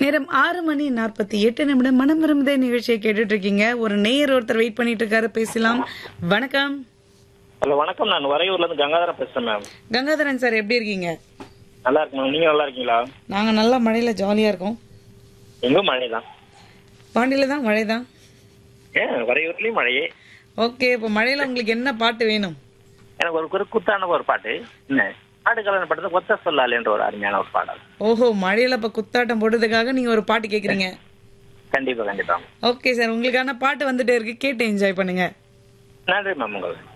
நேரம் ஆறு மணி நாற்பத்தி எட்டு நிமிடம் மனம் விரும்புதே நிகழ்ச்சியை கேட்டுட்டு இருக்கீங்க ஒரு நேயர் ஒருத்தர் வெயிட் பண்ணிட்டு இருக்காரு பேசலாம் வணக்கம் ஹலோ வணக்கம் நான் வரையூர்ல இருந்து கங்காதரன் பேசுறேன் மேம் கங்காதரன் சார் எப்படி இருக்கீங்க நல்லா இருக்கு மேம் நீங்க நல்லா இருக்கீங்களா நாங்க நல்லா மழையில ஜாலியா இருக்கோம் எங்க மழை தான் பாண்டியில தான் மழை தான் ஏன் வரையூர்லயும் மழையே ஓகே இப்போ மழையில உங்களுக்கு என்ன பாட்டு வேணும் எனக்கு ஒரு குறு குத்தான ஒரு பாட்டு என்ன ஆடுகளன் படத்தை ஒத்த சொல்லாலேன்ற ஒரு அருமையான ஒரு பாடல் ஓஹோ மழையில இப்ப குத்தாட்டம் போட்டதுக்காக நீங்க ஒரு பாட்டு கேக்குறீங்க கண்டிப்பா கண்டிப்பா ஓகே சார் உங்களுக்கான பாட்டு வந்துட்டே இருக்கு கேட்டு என்ஜாய் பண்ணுங்க நன்றி மேம் உங்களுக்கு